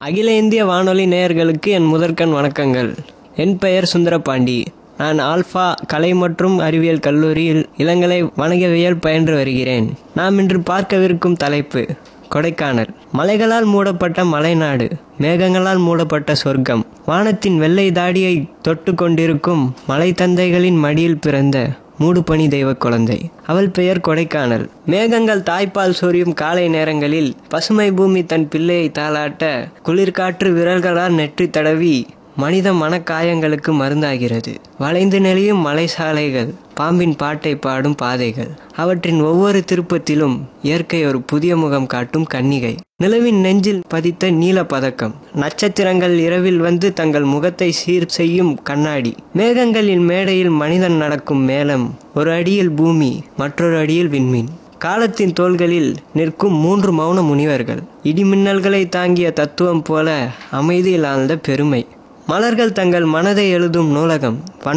அகில இந்திய வானொலி நேயர்களுக்கு என் முதற்கண் வணக்கங்கள் என் பெயர் சுந்தரபாண்டி நான் ஆல்ஃபா கலை மற்றும் அறிவியல் கல்லூரியில் இளங்கலை வணிகவியல் பயின்று வருகிறேன் நாம் இன்று பார்க்கவிருக்கும் தலைப்பு கொடைக்கானல் மலைகளால் மூடப்பட்ட மலைநாடு மேகங்களால் மூடப்பட்ட சொர்க்கம் வானத்தின் வெள்ளை தாடியை தொட்டு கொண்டிருக்கும் மலை தந்தைகளின் மடியில் பிறந்த மூடுபனி தெய்வ குழந்தை அவள் பெயர் கொடைக்கானல் மேகங்கள் தாய்ப்பால் சொரியும் காலை நேரங்களில் பசுமை பூமி தன் பிள்ளையை தாளாட்ட குளிர்காற்று விரல்களால் நெற்றி தடவி மனித மனக்காயங்களுக்கு மருந்தாகிறது வளைந்து நெளியும் மலை சாலைகள் பாம்பின் பாட்டை பாடும் பாதைகள் அவற்றின் ஒவ்வொரு திருப்பத்திலும் இயற்கை ஒரு புதிய முகம் காட்டும் கன்னிகை நிலவின் நெஞ்சில் பதித்த நீல பதக்கம் நட்சத்திரங்கள் இரவில் வந்து தங்கள் முகத்தை சீர் செய்யும் கண்ணாடி மேகங்களின் மேடையில் மனிதன் நடக்கும் மேளம் ஒரு அடியில் பூமி மற்றொரு அடியில் விண்மீன் காலத்தின் தோள்களில் நிற்கும் மூன்று மௌன முனிவர்கள் இடிமின்னல்களை தாங்கிய தத்துவம் போல அமைதியில் ஆழ்ந்த பெருமை மலர்கள் தங்கள் மனதை எழுதும் நூலகம்